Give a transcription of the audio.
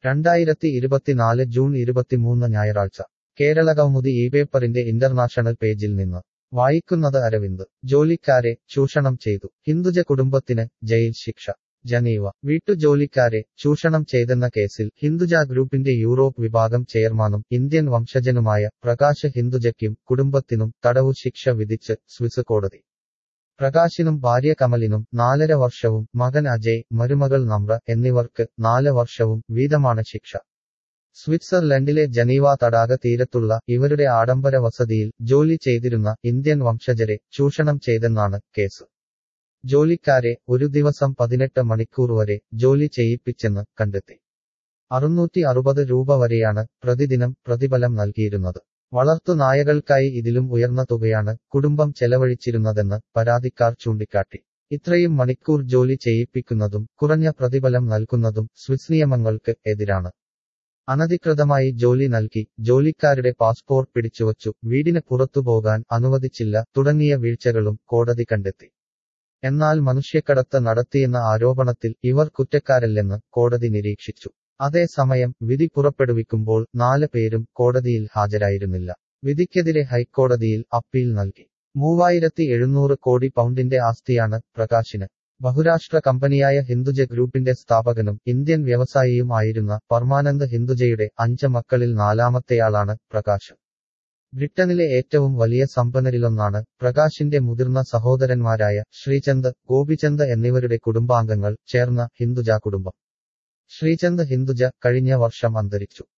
രണ്ടായിരത്തി ഇരുപത്തിനാല് ജൂൺ ഇരുപത്തിമൂന്ന് ഞായറാഴ്ച കേരള കൗമുദി ഈ പേപ്പറിന്റെ ഇന്റർനാഷണൽ പേജിൽ നിന്ന് വായിക്കുന്നത് അരവിന്ദ് ജോലിക്കാരെ ചൂഷണം ചെയ്തു ഹിന്ദുജ കുടുംബത്തിന് ജയിൽ ശിക്ഷ ജനീവ വീട്ടുജോലിക്കാരെ ചൂഷണം ചെയ്തെന്ന കേസിൽ ഹിന്ദുജ ഗ്രൂപ്പിന്റെ യൂറോപ്പ് വിഭാഗം ചെയർമാനും ഇന്ത്യൻ വംശജനുമായ പ്രകാശ് ഹിന്ദുജയ്ക്കും കുടുംബത്തിനും തടവു ശിക്ഷ വിധിച്ച് സ്വിസ് കോടതി പ്രകാശിനും ഭാര്യ കമലിനും നാലര വർഷവും മകൻ അജയ് മരുമകൾ നമ്ര എന്നിവർക്ക് നാല് വർഷവും വീതമാണ് ശിക്ഷ സ്വിറ്റ്സർലൻഡിലെ ജനീവ തടാക തീരത്തുള്ള ഇവരുടെ ആഡംബര വസതിയിൽ ജോലി ചെയ്തിരുന്ന ഇന്ത്യൻ വംശജരെ ചൂഷണം ചെയ്തെന്നാണ് കേസ് ജോലിക്കാരെ ഒരു ദിവസം പതിനെട്ട് മണിക്കൂർ വരെ ജോലി ചെയ്യിപ്പിച്ചെന്ന് കണ്ടെത്തി അറുന്നൂറ്റി അറുപത് രൂപ വരെയാണ് പ്രതിദിനം പ്രതിഫലം നൽകിയിരുന്നത് വളർത്തു നായകൾക്കായി ഇതിലും ഉയർന്ന തുകയാണ് കുടുംബം ചെലവഴിച്ചിരുന്നതെന്ന് പരാതിക്കാർ ചൂണ്ടിക്കാട്ടി ഇത്രയും മണിക്കൂർ ജോലി ചെയ്യിപ്പിക്കുന്നതും കുറഞ്ഞ പ്രതിഫലം നൽകുന്നതും സ്വിസ് നിയമങ്ങൾക്ക് എതിരാണ് അനധികൃതമായി ജോലി നൽകി ജോലിക്കാരുടെ പാസ്പോർട്ട് പിടിച്ചുവച്ചു വീടിന് പുറത്തുപോകാൻ അനുവദിച്ചില്ല തുടങ്ങിയ വീഴ്ചകളും കോടതി കണ്ടെത്തി എന്നാൽ മനുഷ്യക്കടത്ത് നടത്തിയെന്ന ആരോപണത്തിൽ ഇവർ കുറ്റക്കാരല്ലെന്ന് കോടതി നിരീക്ഷിച്ചു അതേസമയം വിധി പുറപ്പെടുവിക്കുമ്പോൾ നാല് പേരും കോടതിയിൽ ഹാജരായിരുന്നില്ല വിധിക്കെതിരെ ഹൈക്കോടതിയിൽ അപ്പീൽ നൽകി മൂവായിരത്തി എഴുന്നൂറ് കോടി പൗണ്ടിന്റെ ആസ്തിയാണ് പ്രകാശിന് ബഹുരാഷ്ട്ര കമ്പനിയായ ഹിന്ദുജ ഗ്രൂപ്പിന്റെ സ്ഥാപകനും ഇന്ത്യൻ വ്യവസായിയും ആയിരുന്ന പർമാനന്ദ് ഹിന്ദുജയുടെ അഞ്ച് മക്കളിൽ നാലാമത്തെയാളാണ് പ്രകാശ് ബ്രിട്ടനിലെ ഏറ്റവും വലിയ സമ്പന്നരിലൊന്നാണ് പ്രകാശിന്റെ മുതിർന്ന സഹോദരന്മാരായ ശ്രീചന്ദ് ഗോപിചന്ദ് എന്നിവരുടെ കുടുംബാംഗങ്ങൾ ചേർന്ന ഹിന്ദുജ കുടുംബം ശ്രീചന്ദ് ഹിന്ദുജ കഴിഞ്ഞ വർഷം അന്തരിച്ചു